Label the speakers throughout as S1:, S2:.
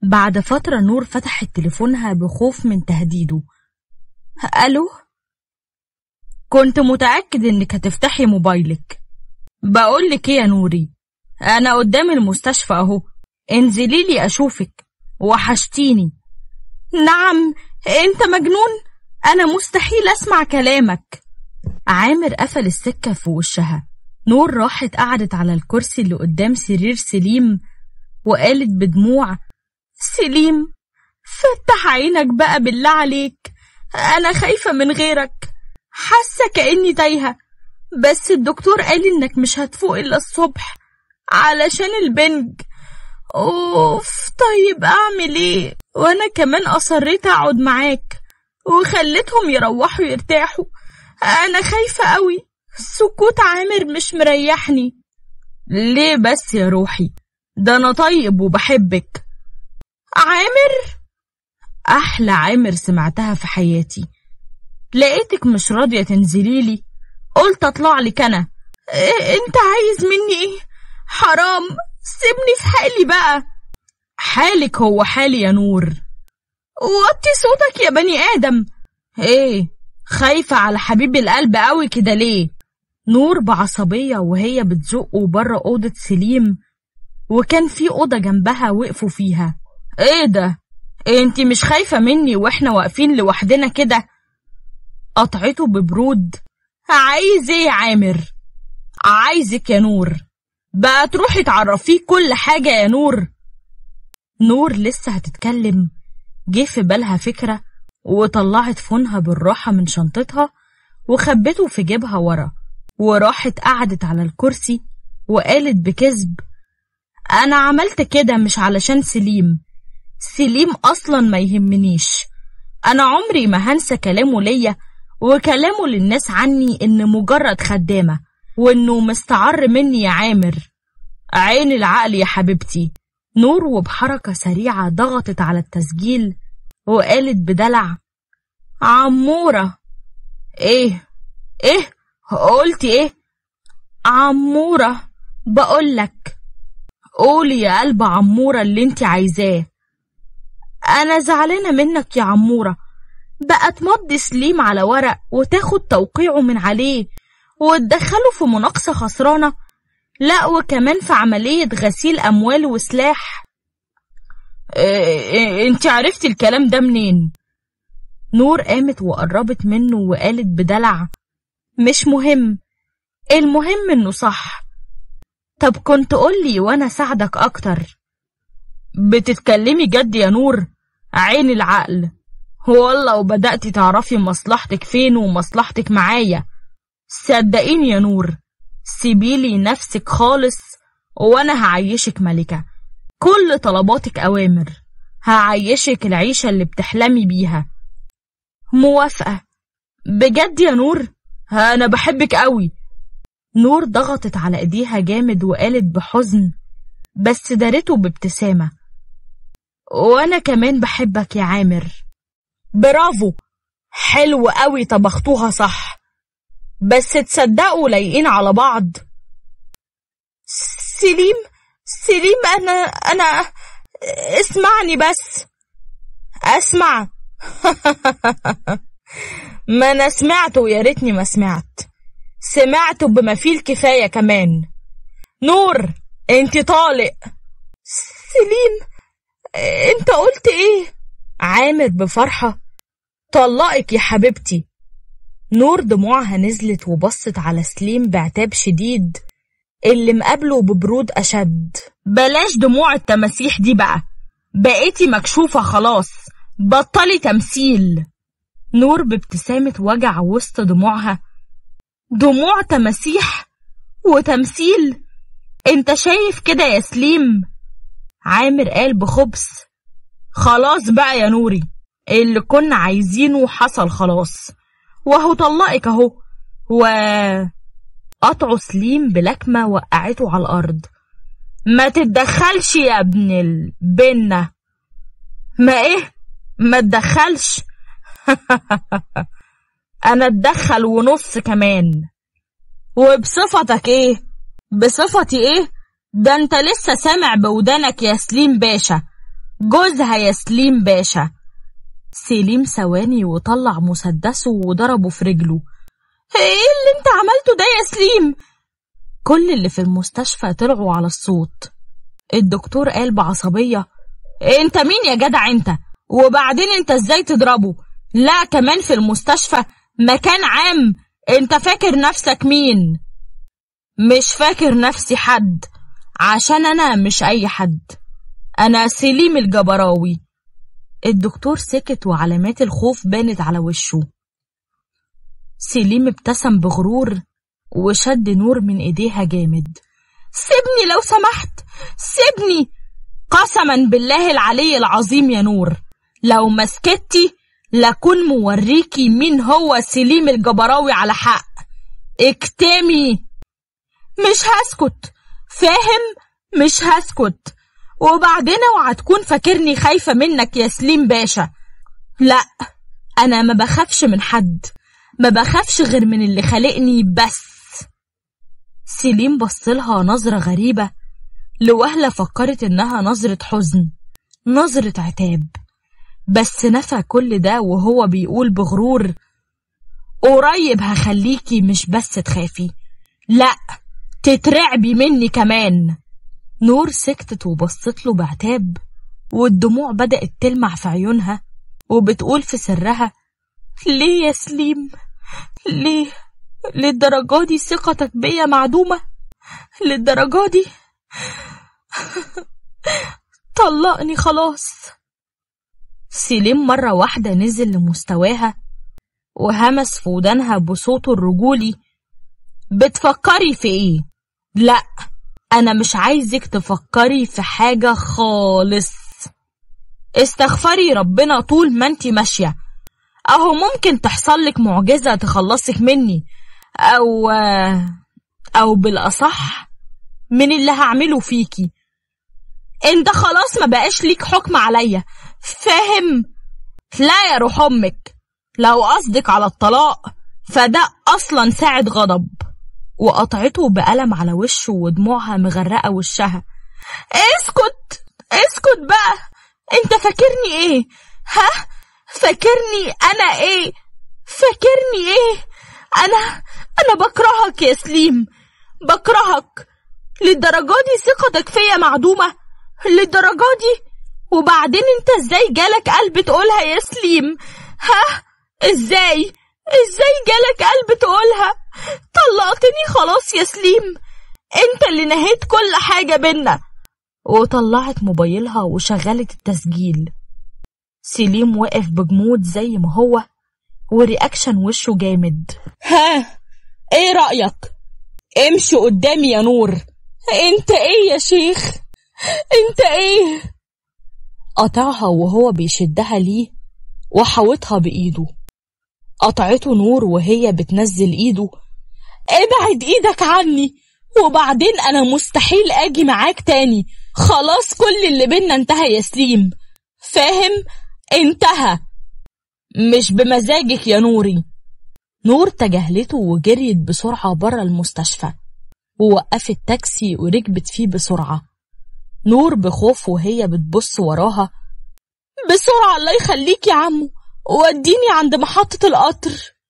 S1: بعد فترة نور فتحت تليفونها بخوف من تهديده ألو كنت متأكد إنك هتفتحي موبايلك بقولك إيه يا نوري أنا قدام المستشفى أهو انزلي لي أشوفك وحشتيني نعم أنت مجنون أنا مستحيل أسمع كلامك عامر قفل السكة في وشها نور راحت قعدت على الكرسي اللي قدام سرير سليم وقالت بدموع سليم فتح عينك بقى بالله عليك أنا خايفة من غيرك حاسة كأني تايهة بس الدكتور قال إنك مش هتفوق إلا الصبح علشان البنج أوف طيب أعمل إيه وأنا كمان أصريت أقعد معاك وخليتهم يروحوا يرتاحوا أنا خايفة قوي سكوت عامر مش مريحني ليه بس يا روحي ده أنا طيب وبحبك عامر أحلى عامر سمعتها في حياتي لقيتك مش راضية تنزليلي قلت أطلع لك أنا إيه أنت عايز مني إيه حرام سيبني في حالي بقى حالك هو حالي يا نور وطي صوتك يا بني آدم ايه خايفة على حبيب القلب قوي كده ليه نور بعصبية وهي بتزقه بره أوضة سليم وكان في أوضة جنبها وقفوا فيها ايه ده انتي مش خايفة مني واحنا واقفين لوحدنا كده قطعته ببرود عايز ايه يا عامر عايزك يا نور بقى تروحي تعرفيه كل حاجة يا نور نور لسه هتتكلم جه في بالها فكرة وطلعت فونها بالراحة من شنطتها وخبته في جيبها ورا وراحت قعدت على الكرسي وقالت بكذب أنا عملت كده مش علشان سليم سليم أصلا ما يهمنيش أنا عمري ما هنسى كلامه ليا وكلامه للناس عني إن مجرد خدامة وإنه مستعر مني يا عامر عين العقل يا حبيبتي نور وبحركة سريعة ضغطت على التسجيل وقالت بدلع عمورة ايه ايه قلتي ايه عمورة بقولك قولي يا قلب عمورة اللي انت عايزاه انا زعلانة منك يا عمورة بقى تمضي سليم على ورق وتاخد توقيعه من عليه وتدخله في مناقصة خسرانة لا وكمان في عملية غسيل أموال وسلاح إيه انت عرفتي الكلام ده منين نور قامت وقربت منه وقالت بدلع مش مهم المهم انه صح طب كنت قولي وانا ساعدك اكتر بتتكلمي جد يا نور عين العقل والله وبدأتي تعرفي مصلحتك فين ومصلحتك معايا صدقيني يا نور سيبيلي نفسك خالص وانا هعيشك ملكة كل طلباتك اوامر هعيشك العيشة اللي بتحلمي بيها موافقة بجد يا نور انا بحبك قوي نور ضغطت على ايديها جامد وقالت بحزن بس دارته بابتسامة وانا كمان بحبك يا عامر برافو حلو قوي طبختوها صح بس تصدقوا لايقين على بعض سليم سليم انا انا اسمعني بس اسمع ما انا سمعت ويا ريتني ما سمعت سمعت بما فيه الكفايه كمان نور انت طالق سليم انت قلت ايه عامر بفرحه طلقك يا حبيبتي نور دموعها نزلت وبصت على سليم بعتاب شديد اللي مقابله ببرود أشد بلاش دموع التماسيح دي بقى بقيتي مكشوفة خلاص بطلي تمثيل نور بابتسامة وجع وسط دموعها دموع تماسيح وتمثيل انت شايف كده يا سليم عامر قال بخبث خلاص بقى يا نوري اللي كنا عايزينه حصل خلاص وهو طلقك اهو و قطعه سليم بلكمة وقعته على الأرض ما تتدخلش يا ابن البنة ما ايه ما تدخلش انا اتدخل ونص كمان وبصفتك ايه بصفتي ايه ده انت لسه سامع بودانك يا سليم باشا جوزها يا سليم باشا سليم ثواني وطلع مسدسه وضربه في رجله ايه اللي انت عملته ده يا سليم كل اللي في المستشفى طلعوا على الصوت الدكتور قال بعصبية انت مين يا جدع انت وبعدين انت ازاي تضربه لا كمان في المستشفى مكان عام انت فاكر نفسك مين مش فاكر نفسي حد عشان انا مش اي حد انا سليم الجبراوي الدكتور سكت وعلامات الخوف بانت على وشه سليم ابتسم بغرور وشد نور من ايديها جامد سيبني لو سمحت سيبني قسما بالله العلي العظيم يا نور لو مسكتي لكون موريكي مين هو سليم الجبراوي على حق اكتمي مش هسكت فاهم مش هسكت وبعدين اوعى تكون فاكرني خايفة منك يا سليم باشا لا انا ما بخافش من حد ما بخافش غير من اللي خلقني بس سليم بصلها نظرة غريبة لوهلة فكرت إنها نظرة حزن نظرة عتاب بس نفى كل ده وهو بيقول بغرور قريب هخليكي مش بس تخافي لأ تترعبي مني كمان نور سكتت وبصت له بعتاب والدموع بدأت تلمع في عيونها وبتقول في سرها ليه يا سليم ليه للدرجة دي ثقتك بيا معدومة للدرجة دي طلقني خلاص سليم مرة واحدة نزل لمستواها وهمس في ودانها بصوته الرجولي بتفكري في ايه؟ لا انا مش عايزك تفكري في حاجة خالص استغفري ربنا طول ما انتي ماشية اهو ممكن تحصل لك معجزة تخلصك مني او او بالاصح من اللي هعمله فيكي انت خلاص ما بقاش ليك حكم عليا فاهم لا يا روح امك لو قصدك على الطلاق فده اصلا ساعة غضب وقطعته بألم على وشه ودموعها مغرقة وشها اسكت اسكت بقى انت فاكرني ايه ها فاكرني انا ايه فاكرني ايه انا انا بكرهك يا سليم بكرهك للدرجة دي ثقتك فيا معدومة للدرجة دي وبعدين انت ازاي جالك قلب تقولها يا سليم ها ازاي ازاي جالك قلب تقولها طلقتني خلاص يا سليم انت اللي نهيت كل حاجة بينا وطلعت موبايلها وشغلت التسجيل سليم وقف بجمود زي ما هو ورياكشن وشه جامد ها ايه رأيك امشي قدامي يا نور انت ايه يا شيخ انت ايه قطعها وهو بيشدها ليه وحاوطها بإيده قطعته نور وهي بتنزل إيده ابعد إيدك عني وبعدين أنا مستحيل أجي معاك تاني خلاص كل اللي بينا انتهى يا سليم فاهم انتهى مش بمزاجك يا نوري نور تجاهلته وجريت بسرعة برا المستشفى ووقفت تاكسي وركبت فيه بسرعة نور بخوف وهي بتبص وراها بسرعة الله يخليك يا عمو وديني عند محطة القطر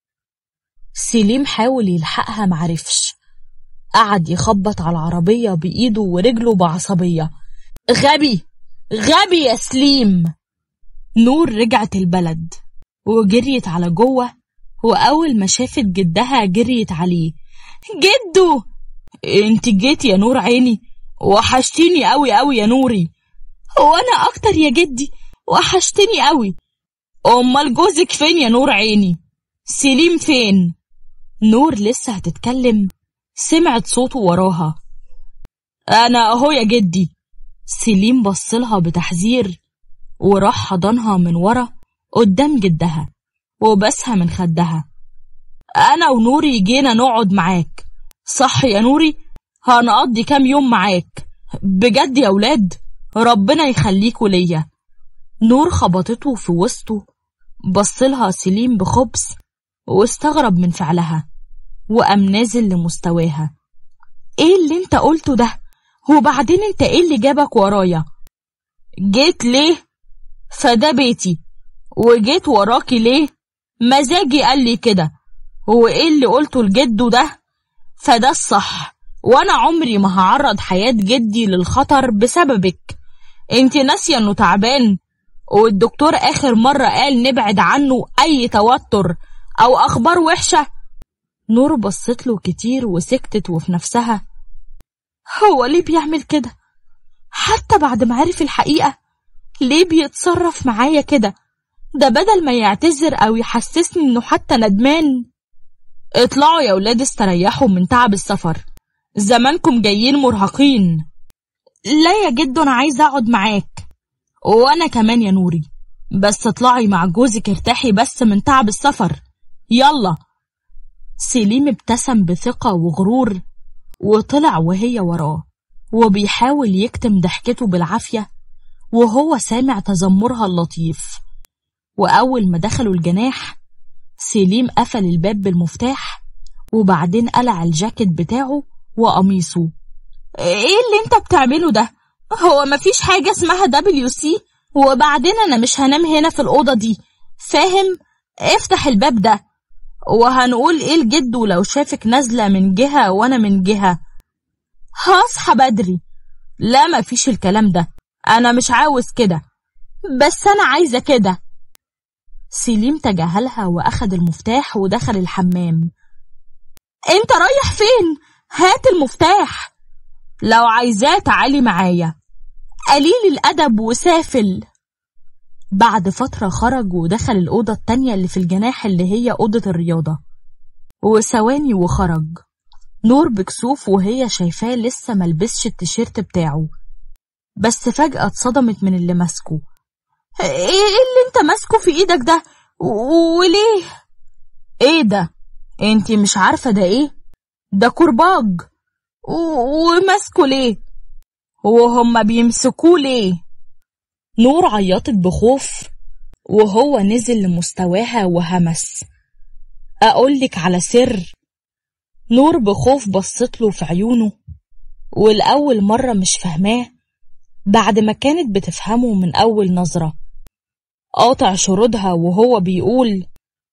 S1: سليم حاول يلحقها معرفش قعد يخبط على العربية بإيده ورجله بعصبية غبي غبي يا سليم نور رجعت البلد وجريت على جوه وأول ما شافت جدها جريت عليه جدو انت جيت يا نور عيني وحشتيني قوي قوي يا نوري هو انا اكتر يا جدي وحشتني قوي امال جوزك فين يا نور عيني سليم فين نور لسه هتتكلم سمعت صوته وراها انا اهو يا جدي سليم بصلها بتحذير وراح حضنها من ورا قدام جدها وبسها من خدها انا ونوري جينا نقعد معاك صح يا نوري هنقضي كام يوم معاك بجد يا ولاد ربنا يخليكوا ليا نور خبطته في وسطه بصلها سليم بخبز واستغرب من فعلها وقام نازل جيت ليه فده بيتي وجيت وراكي ليه مزاجي قال لي كده هو ايه اللي قلته لجده ده فده الصح وانا عمري ما هعرض حياة جدي للخطر بسببك انت ناسية انه تعبان والدكتور اخر مرة قال نبعد عنه اي توتر او اخبار وحشة نور بصت له كتير وسكتت وفي نفسها هو ليه بيعمل كده حتى بعد ما عرف الحقيقة ليه بيتصرف معايا كده ده بدل ما يعتذر او يحسسني انه حتى ندمان اطلعوا يا ولاد استريحوا من تعب السفر زمانكم جايين مرهقين لا يا جد انا عايزه اقعد معاك وانا كمان يا نوري بس اطلعي مع جوزك ارتاحي بس من تعب السفر يلا سليم ابتسم بثقة وغرور وطلع وهي وراه وبيحاول يكتم ضحكته بالعافية وهو سامع تذمرها اللطيف وأول ما دخلوا الجناح سليم قفل الباب بالمفتاح وبعدين قلع الجاكيت بتاعه وقميصه ايه اللي انت بتعمله ده هو مفيش حاجة اسمها دبليو سي وبعدين انا مش هنام هنا في الأوضة دي فاهم افتح الباب ده وهنقول ايه لجده لو شافك نازلة من جهة وانا من جهة هصحى بدري لا مفيش الكلام ده انا مش عاوز كده بس انا عايزة كده سليم تجاهلها واخد المفتاح ودخل الحمام انت رايح فين هات المفتاح لو عايزاه تعالي معايا قليل الادب وسافل بعد فترة خرج ودخل الأوضة التانية اللي في الجناح اللي هي أوضة الرياضة وثواني وخرج نور بكسوف وهي شايفاه لسه ملبسش التيشيرت بتاعه بس فجأة اتصدمت من اللي ماسكه ايه اللي انت ماسكه في ايدك ده وليه ايه ده انتي مش عارفة ده ايه ده كرباج وماسكه ليه وهما بيمسكوه ليه نور عيطت بخوف وهو نزل لمستواها وهمس أقولك على سر نور بخوف بصت له في عيونه والأول مرة مش فهماه بعد ما كانت بتفهمه من أول نظرة قاطع شرودها وهو بيقول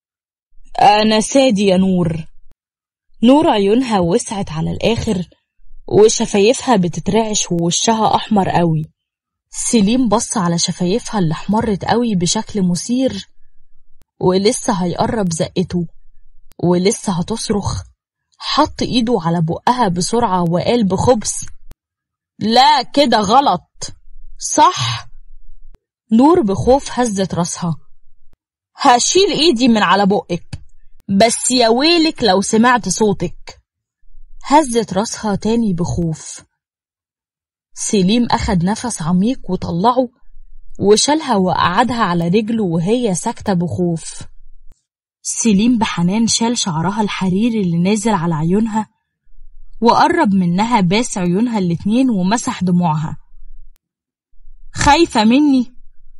S1: أنا سادي يا نور نور عيونها وسعت على الآخر وشفايفها بتترعش ووشها أحمر قوي سليم بص على شفايفها اللي احمرت قوي بشكل مثير ولسه هيقرب زقته ولسه هتصرخ حط ايده على بقها بسرعة وقال بخبث لا كده غلط صح نور بخوف هزت راسها هشيل ايدي من على بقك بس يا ويلك لو سمعت صوتك هزت راسها تاني بخوف سليم أخد نفس عميق وطلعه وشالها وقعدها على رجله وهي ساكتة بخوف سليم بحنان شال شعرها الحريري اللي نازل على عيونها وقرب منها باس عيونها الاتنين ومسح دموعها خايفة مني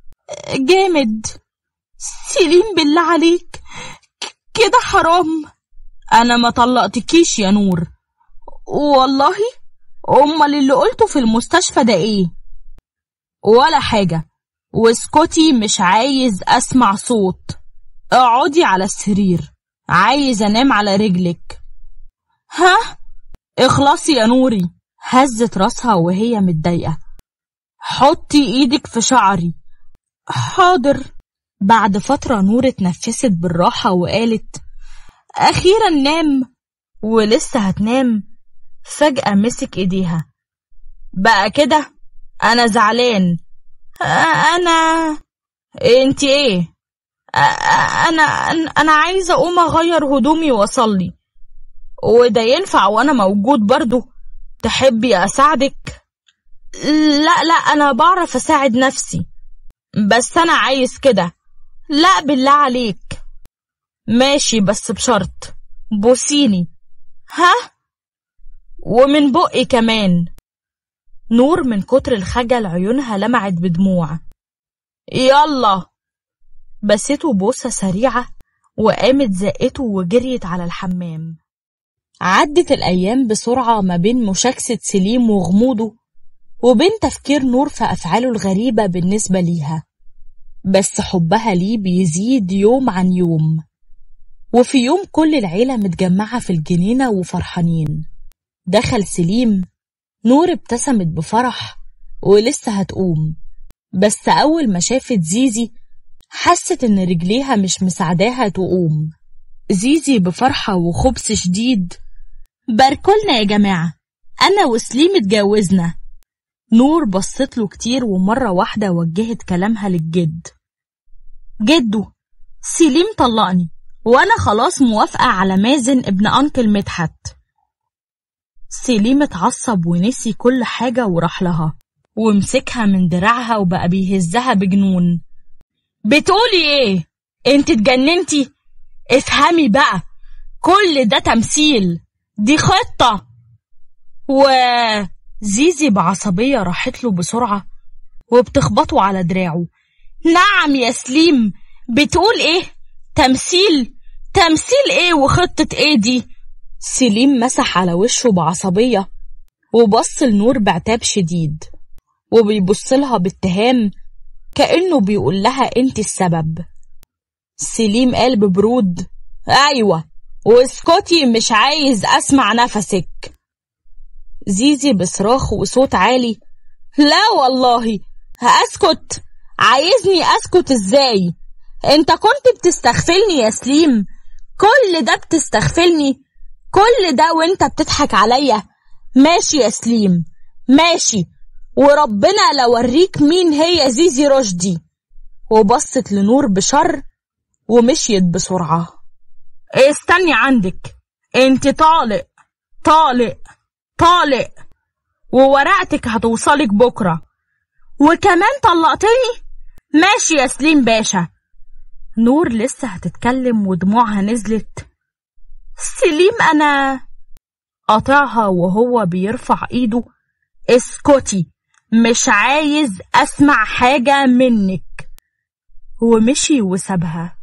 S1: جامد سليم بالله عليك كده حرام أنا ما طلقتكيش يا نور والله أمال اللي قلته في المستشفى ده إيه؟ ولا حاجة واسكتي مش عايز أسمع صوت اقعدي على السرير عايز أنام على رجلك ها؟ اخلصي يا نوري هزت راسها وهي متضايقة حطي ايدك في شعري حاضر بعد فترة نور اتنفست بالراحة وقالت أخيرا نام ولسه هتنام فجأة مسك ايديها بقى كده انا زعلان انا انت ايه انا انا عايزه اقوم اغير هدومي واصلي وده ينفع وانا موجود برضو تحبي اساعدك لا لا انا بعرف اساعد نفسي بس انا عايز كده لا بالله عليك ماشي بس بشرط بوسيني ها ومن بقي كمان نور من كتر الخجل عيونها لمعت بدموع يلا بسته بوسة سريعة وقامت زقته وجريت على الحمام عدت الأيام بسرعة ما بين مشاكسة سليم وغموضه وبين تفكير نور في أفعاله الغريبة بالنسبة ليها بس حبها ليه بيزيد يوم عن يوم وفي يوم كل العيلة متجمعة في الجنينة وفرحانين دخل سليم نور ابتسمت بفرح ولسه هتقوم بس أول ما شافت زيزي حست إن رجليها مش مساعداها تقوم زيزي بفرحة وخبث شديد باركولنا يا جماعة أنا وسليم اتجوزنا نور بصت له كتير ومرة واحدة وجهت كلامها للجد جدو سليم طلقني وأنا خلاص موافقة على مازن ابن أنكل مدحت سليم اتعصب ونسي كل حاجة وراح لها ومسكها من دراعها وبقى بيهزها بجنون بتقولي ايه انت اتجننتي افهمي بقى كل ده تمثيل دي خطة وزيزي بعصبية راحت له بسرعة وبتخبطه على دراعه نعم يا سليم بتقول ايه تمثيل تمثيل ايه وخطة ايه دي سليم مسح على وشه بعصبية وبص لنور بعتاب شديد وبيبص لها باتهام كأنه بيقول لها انت السبب سليم قال ببرود ايوه واسكتي مش عايز اسمع نفسك زيزي بصراخ وصوت عالي لا والله هاسكت عايزني اسكت ازاي انت كنت بتستغفلني يا سليم كل ده بتستغفلني كل ده وانت بتضحك عليا ماشي يا سليم ماشي وربنا لوريك مين هي زيزي رشدي وبصت لنور بشر ومشيت بسرعة استني عندك انت طالق طالق طالق وورقتك هتوصلك بكرة وكمان طلقتني ماشي يا سليم باشا نور لسه هتتكلم ودموعها نزلت سليم أنا قطعها وهو بيرفع إيده اسكتي مش عايز أسمع حاجة منك ومشي وسابها